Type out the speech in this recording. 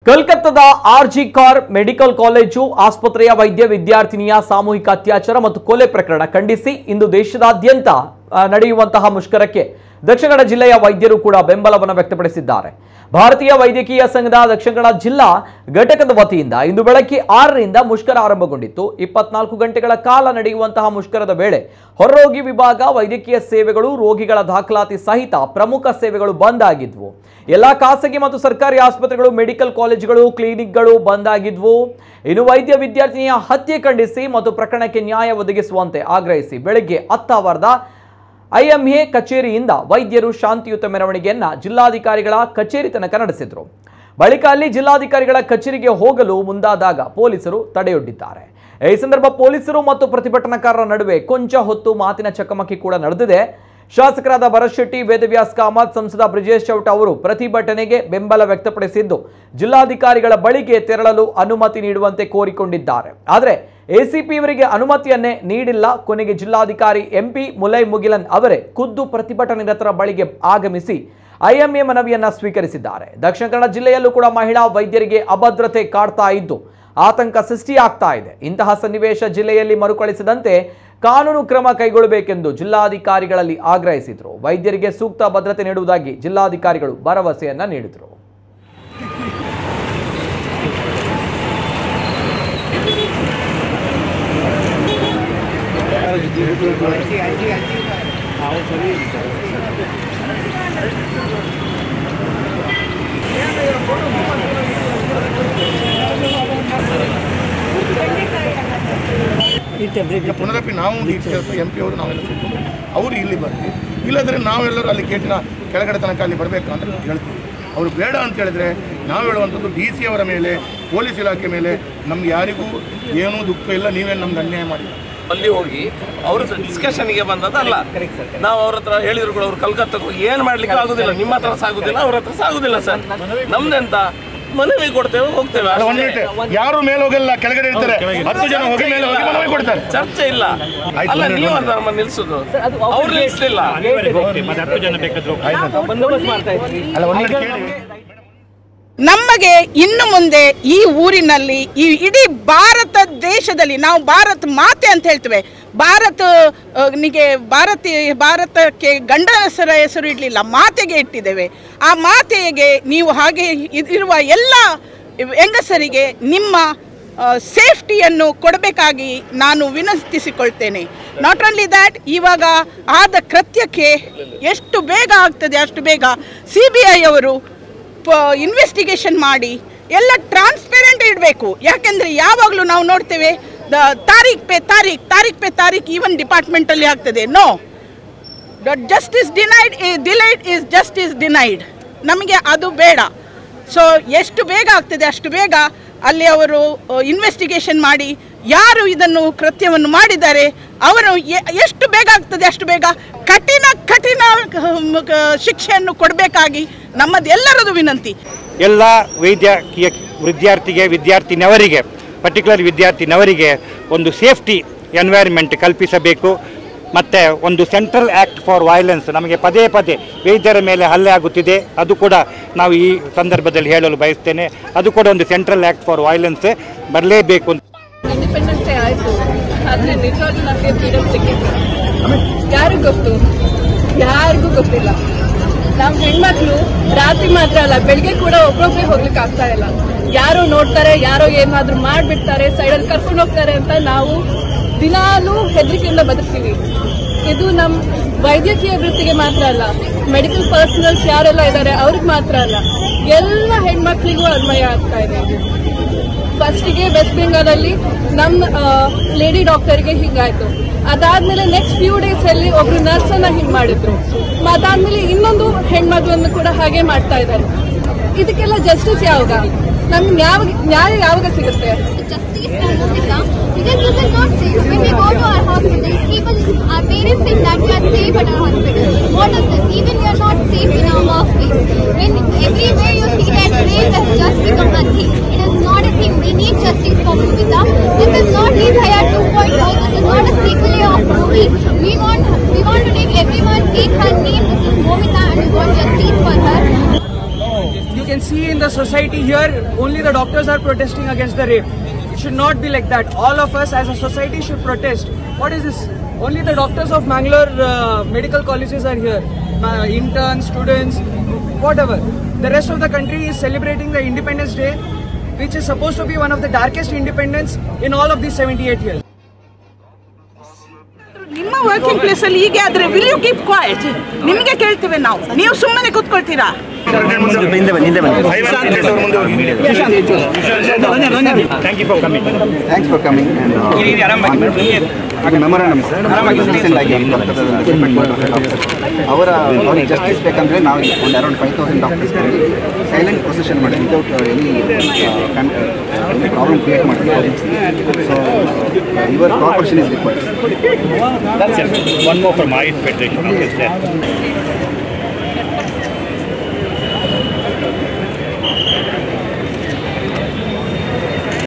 ಕಲ್ಕತ್ತಾದ RG Kar medical college ಆಸ್ಪತ್ರೆಯ ವೈದ್ಯ ವಿದ್ಯಾರ್ಥಿನಿಯ ಸಾಮೂಹಿಕ ಅತ್ಯಾಚಾರ ಮತ್ತು ಕೊಲೆ ಪ್ರಕರಣ ಖಂಡಿಸಿ ಇಂದು ದೇಶದಾದ್ಯಂತ ಆ, ನಡೆಯುವಂತಹ ಮುಷ್ಕರಕ್ಕೆ ದಕ್ಷಿಣ ಕನ್ನಡ ಜಿಲ್ಲೆಯ ವೈದ್ಯರು ಕೂಡ ಬೆಂಬಲವನ್ನು ವ್ಯಕ್ತಪಡಿಸಿದ್ದಾರೆ ಭಾರತೀಯ ವೈದ್ಯಕೀಯ ಸಂಘದ ದಕ್ಷಿಣ ಕನ್ನಡ ಜಿಲ್ಲಾ ಘಟಕದ ವತಿಯಿಂದ ಇಂದು ಬೆಳಗ್ಗೆ ಆರರಿಂದ ಮುಷ್ಕರ ಆರಂಭಗೊಂಡಿತ್ತು ಇಪ್ಪತ್ನಾಲ್ಕು ಗಂಟೆಗಳ ಕಾಲ ನಡೆಯುವಂತಹ ಮುಷ್ಕರದ ವೇಳೆ ಹೊರರೋಗಿ ವಿಭಾಗ ವೈದ್ಯಕೀಯ ಸೇವೆಗಳು ರೋಗಿಗಳ ದಾಖಲಾತಿ ಸಹಿತ ಪ್ರಮುಖ ಸೇವೆಗಳು ಬಂದ್ ಆಗಿದ್ವು ಎಲ್ಲಾ ಖಾಸಗಿ ಮತ್ತು ಸರ್ಕಾರಿ ಆಸ್ಪತ್ರೆಗಳು ಮೆಡಿಕಲ್ ಕಾಲೇಜುಗಳು ಕ್ಲಿನಿಕ್ಗಳು ಬಂದ್ ಆಗಿದ್ವು ಇನ್ನು ವೈದ್ಯ ವಿದ್ಯಾರ್ಥಿನಿಯ ಹತ್ಯೆ ಖಂಡಿಸಿ ಮತ್ತು ಪ್ರಕರಣಕ್ಕೆ ನ್ಯಾಯ ಒದಗಿಸುವಂತೆ ಆಗ್ರಹಿಸಿ ಬೆಳಗ್ಗೆ ಹತ್ತಾವರದ ಐಎಂಎ ಕಚೇರಿಯಿಂದ ವೈದ್ಯರು ಶಾಂತಿಯುತ ಮೆರವಣಿಗೆಯನ್ನ ಜಿಲ್ಲಾಧಿಕಾರಿಗಳ ಕಚೇರಿ ತನಕ ನಡೆಸಿದ್ರು ಬಳಿಕ ಅಲ್ಲಿ ಜಿಲ್ಲಾಧಿಕಾರಿಗಳ ಕಚೇರಿಗೆ ಹೋಗಲು ಮುಂದಾದಾಗ ಪೊಲೀಸರು ತಡೆಯೊಡ್ಡಿದ್ದಾರೆ ಈ ಸಂದರ್ಭ ಪೊಲೀಸರು ಮತ್ತು ಪ್ರತಿಭಟನಾಕಾರರ ನಡುವೆ ಕೊಂಚ ಹೊತ್ತು ಮಾತಿನ ಚಕಮಕಿ ಕೂಡ ನಡೆದಿದೆ ಶಾಸಕರಾದ ಭರತ್ ಶೆಟ್ಟಿ ವೇದವ್ಯಾಸ್ ಕಾಮತ್ ಸಂಸದ ಬ್ರಿಜೇಶ್ ಚೌಟ ಅವರು ಪ್ರತಿಭಟನೆಗೆ ಬೆಂಬಲ ವ್ಯಕ್ತಪಡಿಸಿದ್ದು ಜಿಲ್ಲಾಧಿಕಾರಿಗಳ ಬಳಿಗೆ ತೆರಳಲು ಅನುಮತಿ ನೀಡುವಂತೆ ಕೋರಿಕೊಂಡಿದ್ದಾರೆ ಆದರೆ ಎಸಿಪಿ ಇವರಿಗೆ ಅನುಮತಿಯನ್ನೇ ನೀಡಿಲ್ಲ ಕೊನೆಗೆ ಜಿಲ್ಲಾಧಿಕಾರಿ ಎಂಪಿ ಮುಲೈ ಮುಗಿಲನ್ ಅವರೇ ಖುದ್ದು ಪ್ರತಿಭಟನೆರತರ ಬಳಿಗೆ ಆಗಮಿಸಿ ಐಎಂಎ ಮನವಿಯನ್ನ ಸ್ವೀಕರಿಸಿದ್ದಾರೆ ದಕ್ಷಿಣ ಕನ್ನಡ ಜಿಲ್ಲೆಯಲ್ಲೂ ಕೂಡ ಮಹಿಳಾ ವೈದ್ಯರಿಗೆ ಅಭದ್ರತೆ ಕಾಡ್ತಾ ಇದ್ದು ಆತಂಕ ಸೃಷ್ಟಿಯಾಗ್ತಾ ಇದೆ ಇಂತಹ ಸನ್ನಿವೇಶ ಜಿಲ್ಲೆಯಲ್ಲಿ ಮರುಕಳಿಸದಂತೆ ಕಾನೂನು ಕ್ರಮ ಕೈಗೊಳ್ಳಬೇಕೆಂದು ಜಿಲ್ಲಾಧಿಕಾರಿಗಳಲ್ಲಿ ಆಗ್ರಹಿಸಿದರು ವೈದ್ಯರಿಗೆ ಸೂಕ್ತ ಭದ್ರತೆ ನೀಡುವುದಾಗಿ ಜಿಲ್ಲಾಧಿಕಾರಿಗಳು ಭರವಸೆಯನ್ನ ನೀಡಿದರು ಈಗ ಪುನರಪಿ ನಾವು ಡಿ ಸಿ ಎಂ ಪಿ ಅವರು ನಾವೆಲ್ಲ ಸೇರ್ಕೊಂಡು ಅವರು ಇಲ್ಲಿ ಬರ್ತೀವಿ ಇಲ್ಲದ್ರೆ ನಾವೆಲ್ಲರೂ ಅಲ್ಲಿ ಗೇಟಿನ ಕೆಳಗಡೆ ತನಕ ಅಲ್ಲಿ ಬರಬೇಕು ಅಂತ ಹೇಳ್ತೀವಿ ಅವರು ಬೇಡ ಅಂತ ಹೇಳಿದ್ರೆ ನಾವು ಹೇಳುವಂಥದ್ದು ಡಿ ಸಿ ಅವರ ಮೇಲೆ ಪೊಲೀಸ್ ಇಲಾಖೆ ಮೇಲೆ ನಮ್ಗೆ ಯಾರಿಗೂ ಏನೂ ದುಃಖ ಇಲ್ಲ ನೀವೇನು ನಮ್ಗೆ ಅನ್ಯಾಯ ಮಾಡಿ ಅಲ್ಲಿ ಹೋಗಿ ಅವ್ರ ಡಿಸ್ಕಷನ್ಗೆ ಬಂದದಲ್ಲ ನಾವು ಅವ್ರ ಹತ್ರ ಹೇಳಿದ್ರು ಕೂಡ ಅವ್ರು ಕಲ್ಕತ್ತಾಗ ಹೋಗಿ ಏನು ಮಾಡ್ಲಿಕ್ಕೆ ಆಗುದಿಲ್ಲ ನಿಮ್ಮ ಹತ್ರ ಸಾಗುದಿಲ್ಲ ಅವ್ರ ಹತ್ರ ಸಾಗುದಿಲ್ಲ ಸರ್ ನಮ್ದೆಂತ ಮನವಿ ಕೊಡ್ತೇವೆ ಹೋಗ್ತೇವೆ ಅಲ್ಲ ಒಂದು ಅಷ್ಟೇ. ಮಿನಿಟ್ ಯಾರು ಮೇಲೆ ಹೋಗಲ್ಲ ಕೆಳಗಡೆ ಇರ್ತಾರೆ ಹತ್ತು ಜನ ಹೋಗಿ ಮೇಲೆ ಹೋಗಿ ಮನವಿ ಕೊಡ್ತಾರೆ ಚರ್ಚೆ ಇಲ್ಲ ಆಯ್ತು, ಅಲ್ಲ ಒಂದು ನೀವು ನಿಮಿಷ. ನಮ್ಮ ನಿಲ್ಸುದು ಅವ್ರು ನಿಲ್ಸಲಿಲ್ಲ ಮತ್ತೆ ಹತ್ತು ಜನ ಬೇಕಾದ್ರು ಅಲ್ಲ ಒಂದು ಮಿನಿಟ್ ಕೇಳಿ ನಮಗೆ ಇನ್ನು ಮುಂದೆ ಈ ಊರಿನಲ್ಲಿ ಈ ಇಡೀ ಭಾರತ ದೇಶದಲ್ಲಿ ನಾವು ಭಾರತ ಮಾತೆ ಅಂತ ಹೇಳ್ತೇವೆ ಭಾರತ ಆ, ನಿಗೆ ಭಾರತಿ ಭಾರತಕ್ಕೆ ಗಂಡನ ಹೆಸರ ಹೆಸರು ಇಡಲಿಲ್ಲ ಮಾತೆಗೆ ಇಟ್ಟಿದ್ದೇವೆ ಆ ಮಾತೆಗೆ ನೀವು ಹಾಗೆ ಇದ್- ಇರುವ ಎಲ್ಲ ಹೆಂಗಸರಿಗೆ ನಿಮ್ಮ ಸೇಫ್ಟಿಯನ್ನು ಕೊಡಬೇಕಾಗಿ ನಾನು ವಿನಂತಿಸಿಕೊಳ್ತೇನೆ ನಾಟ್ ಓನ್ಲಿ ದ್ಯಾಟ್ ಇವಾಗ ಆದ ಕೃತ್ಯಕ್ಕೆ ಎಷ್ಟು ಬೇಗ ಆಗ್ತದೆ ಅಷ್ಟು ಬೇಗ ಸಿ ಬಿ ಐ ಅವರು ಇನ್ವೆಸ್ಟಿಗೇಷನ್ ಮಾಡಿ ಎಲ್ಲ ಟ್ರಾನ್ಸ್ಪೆರೆಂಟ್ ಇಡಬೇಕು ಯಾಕೆಂದರೆ ಯಾವಾಗಲೂ ನಾವು ನೋಡ್ತೇವೆ ದ ತಾರೀಖ್ ಪೇ ತಾರೀಖ್ ತಾರೀಖ್ ಪೇ ತಾರೀಖ್ ಈವನ್ ಡಿಪಾರ್ಟ್ಮೆಂಟಲ್ಲಿ ಆಗ್ತದೆ no justice denied delayed is justice denied ನಮಗೆ ಅದು ಬೇಡ ಸೊ ಎಷ್ಟು ಬೇಗ ಆಗ್ತದೆ ಅಷ್ಟು ಬೇಗ ಅಲ್ಲಿ ಅವರು ಇನ್ವೆಸ್ಟಿಗೇಷನ್ ಮಾಡಿ ಯಾರು ಇದನ್ನು ಕೃತ್ಯವನ್ನು ಮಾಡಿದ್ದಾರೆ ಅವರು ಎ- ಎಷ್ಟು ಬೇಗ ಆಗ್ತದೆ ಅಷ್ಟು ಬೇಗ ಕಠಿಣ ಕಠಿಣ ಹ್ಮ್, ಕ- ಶಿಕ್ಷೆಯನ್ನು ಕೊಡಬೇಕಾಗಿ ನಮ್ಮದು ಎಲ್ಲರದು ವಿನಂತಿ ಎಲ್ಲ ವೈದ್ಯಕೀಯ ವಿದ್ಯಾರ್ಥಿಗೆ ವಿದ್ಯಾರ್ಥಿನವರಿಗೆ ಪರ್ಟಿಕ್ಯುಲರ್ ವಿದ್ಯಾರ್ಥಿನವರಿಗೆ ಒಂದು ಸೇಫ್ಟಿ ಎನ್ವೈರ್ಮೆಂಟ್ ಕಲ್ಪಿಸಬೇಕು ಮತ್ತು ಒಂದು ಸೆಂಟ್ರಲ್ ಆ್ಯಕ್ಟ್ ಫಾರ್ ವೈಲೆನ್ಸ್ ನಮಗೆ ಪದೇ ಪದೇ ವೈದ್ಯರ ಮೇಲೆ ಹಲ್ಲೆ ಆಗುತ್ತಿದೆ ಅದು ಕೂಡ ನಾವು ಈ ಸಂದರ್ಭದಲ್ಲಿ ಹೇಳಲು ಬಯಸ್ತೇನೆ ಅದು ಕೂಡ ಒಂದು ಸೆಂಟ್ರಲ್ ಆ್ಯಕ್ಟ್ ಫಾರ್ ವೈಲೆನ್ಸ್ ಬರಲೇಬೇಕು ಅಂತ ಇಂಡಿಪೆಂಡೆನ್ಸ್ ಡೇ ಆಯ್ತು ಆದ್ರೆ ನಿಜವಾಗ್ಲೂ ನನಗೆ ಫ್ರೀಡಮ್ ಸಿಕ್ಕಿತ್ತು ಯಾರಿಗೂ ಗೊತ್ತು ಯಾರಿಗೂ ಗೊತ್ತಿಲ್ಲ ನಾವು ಹೆಣ್ಮಕ್ಳು ರಾತ್ರಿ ಮಾತ್ರ ಅಲ್ಲ ಬೆಳಿಗ್ಗೆ ಕೂಡ ಒಬ್ಬೊಬ್ಬರೇ ಹೋಗ್ಲಿಕ್ಕೆ ಆಗ್ತಾ ಇಲ್ಲ ಯಾರೋ ನೋಡ್ತಾರೆ ಯಾರೋ ಏನಾದ್ರೂ ಮಾಡ್ಬಿಡ್ತಾರೆ ಸೈಡಲ್ಲಿ ಕರ್ಕೊಂಡು ಹೋಗ್ತಾರೆ ಅಂತ ನಾವು ದಿನಾಲೂ ಹೆದರಿಕೆಯಿಂದ ಬದುಕ್ತೀವಿ ಇದು ನಮ್ಮ ವೈದ್ಯಕೀಯ ವೃತ್ತಿಗೆ ಮಾತ್ರ ಅಲ್ಲ ಮೆಡಿಕಲ್ ಪರ್ಸನಲ್ಸ್ ಯಾರೆಲ್ಲ ಇದ್ದಾರೆ ಅವ್ರಿಗೆ ಮಾತ್ರ ಅಲ್ಲ ಎಲ್ಲ ಹೆಣ್ಮಕ್ಳಿಗೂ ಅನ್ವಯ ಆಗ್ತಾ ಇದೆ ಇದು ಫಸ್ಟಿಗೆ ವೆಸ್ಟ್ ಬೆಂಗಾಲ್ ಅಲ್ಲಿ ನಮ್ಮ ಲೇಡಿ ಡಾಕ್ಟರ್ಗೆ ಹಿಂಗಾಯ್ತು ಅದಾದ್ಮೇಲೆ ನೆಕ್ಸ್ಟ್ ಫ್ಯೂ ಡೇಸ್ ಅಲ್ಲಿ ಒಬ್ರು ನರ್ಸ್ ಅನ್ನ ಹಿಂಗ್ ಮಾಡಿದ್ರು ಅದಾದ್ಮೇಲೆ ಇನ್ನೊಂದು ಹೆಣ್ಮಗಳನ್ನ ಕೂಡ ಹಾಗೆ ಮಾಡ್ತಾ ಇದ್ದಾರೆ ಇದಕ್ಕೆಲ್ಲ ಜಸ್ಟಿಸ್ ಯಾವಾಗ ನಮ್ಗೆ ನ್ಯಾಯ ನ್ಯಾಯ ಯಾವಾಗ ಸಿಗುತ್ತೆ justice for Monica because this is not safe. When we go to our hospitals, people, our parents think that we are safe at our hospital. What is this? Even we are not safe in our workplace. When everywhere you see that rape has just become a thing. It is not a thing. We need justice for Momita. This is not Nidhaya 2.0. This is not a sequel of movie. We want, we want to make everyone take her name. This is Momita and we want justice for her. you can see in the society here only only the doctors are protesting against the rape. It should not be like that. All of us as a society should protest. What is this? Only the doctors of Mangalore uh, medical colleges are here. Uh, interns, students, whatever. The rest of the country is celebrating the Independence Day, which is supposed to be one of the darkest independence in all of these 78 years. ನಿಮ್ಮ working place ಅಲ್ಲಿ ಹೀಗೆ ಆದ್ರೆ will you keep quiet ನಿಮಗೆ ಕೇಳ್ತೀವಿ ನಾವು ನೀವು ಸುಮ್ಮನೆ ಕೂತ್ಕೊಳ್ತೀರಾ thank you for coming thanks for coming ಹಾಗೆ ಮೆಮೊರಾಂಡಮ್ ಸರ್ ರೀಸೆಂಟ್ ಆಗಿ ಡಿಪಾರ್ಟ್ಮೆಂಟ್ ಅವರ ಅವ್ರಿಗೆ ಜಸ್ಟಿಸ್ ಬೇಕಂದ್ರೆ ನಾವು ಒಂದು around five thousand doctors silent procession ಮಾಡಿ ವಿತೌಟ್ ಎನಿ ಪ್ರಾಬ್ಲಮ್ ಕ್ರಿಯೇಟ್ ಮಾಡ್ತೀವಿ so your corporation is required That's it. One more from my federation. Okay,